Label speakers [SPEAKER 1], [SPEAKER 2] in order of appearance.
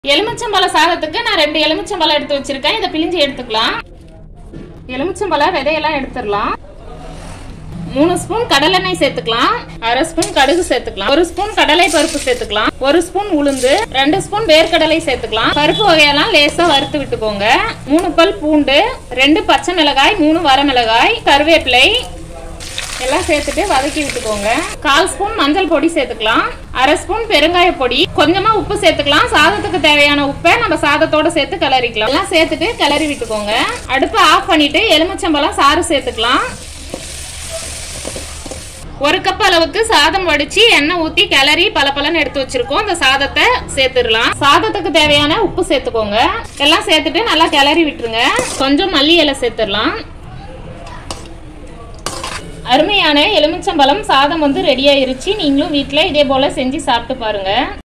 [SPEAKER 1] எலுமிச்சம்பழ சாதத்துக்கு நான் ரெண்டு எலுமிச்சம்பழம் எடுத்து வச்சிருக்கேன் இதை பிழிஞ்சு எடுத்துக்கலாம் எலுமிச்சம்பழ விதையெல்லாம் எடுத்துடலாம் மூணு ஸ்பூன் கடலெண்ணெய் சேர்த்துக்கலாம் அரை ஸ்பூன் கடுகு சேர்த்துக்கலாம் ஒரு ஸ்பூன் கடலை பருப்பு சேர்த்துக்கலாம் ஒரு ஸ்பூன் உளுந்து ரெண்டு ஸ்பூன் வேர்க்கடலை சேர்த்துக்கலாம் பருப்பு வகையெல்லாம் லேசா வறுத்து விட்டுக்கோங்க மூணு பல் பூண்டு ரெண்டு பச்சை மிளகாய் மூணு வரமிளகாய் கருவேப்பிலை எல்லாம் சேர்த்துட்டு வதக்கி விட்டுக்கோங்க கால் ஸ்பூன் மஞ்சள் பொடி சேர்த்துக்கலாம் அரை ஸ்பூன் பெருங்காய பொடி கொஞ்சமா உப்பு சேர்த்துக்கலாம் சாதத்துக்கு தேவையான உப்பை நம்ம சாதத்தோட சேர்த்து கிளறிக்கலாம் எல்லாம் சேர்த்துட்டு கிளறி விட்டுக்கோங்க அடுப்பை ஆஃப் பண்ணிட்டு எலுமிச்சம்பழம் சாறு சேர்த்துக்கலாம் ஒரு கப் அளவுக்கு சாதம் வடிச்சு எண்ணெய் ஊத்தி கிளறி பல எடுத்து வச்சிருக்கோம் இந்த சாதத்தை சேர்த்துடலாம் சாதத்துக்கு தேவையான உப்பு சேர்த்துக்கோங்க எல்லாம் சேர்த்துட்டு நல்லா கிளறி விட்டுருங்க கொஞ்சம் மல்லி இலை சேர்த்துடலாம் அருமையான எலுமிச்சம்பழம் சாதம் வந்து ரெடி ஆயிருச்சு நீங்களும் வீட்டில் இதே போல் செஞ்சு சாப்பிட்டு பாருங்க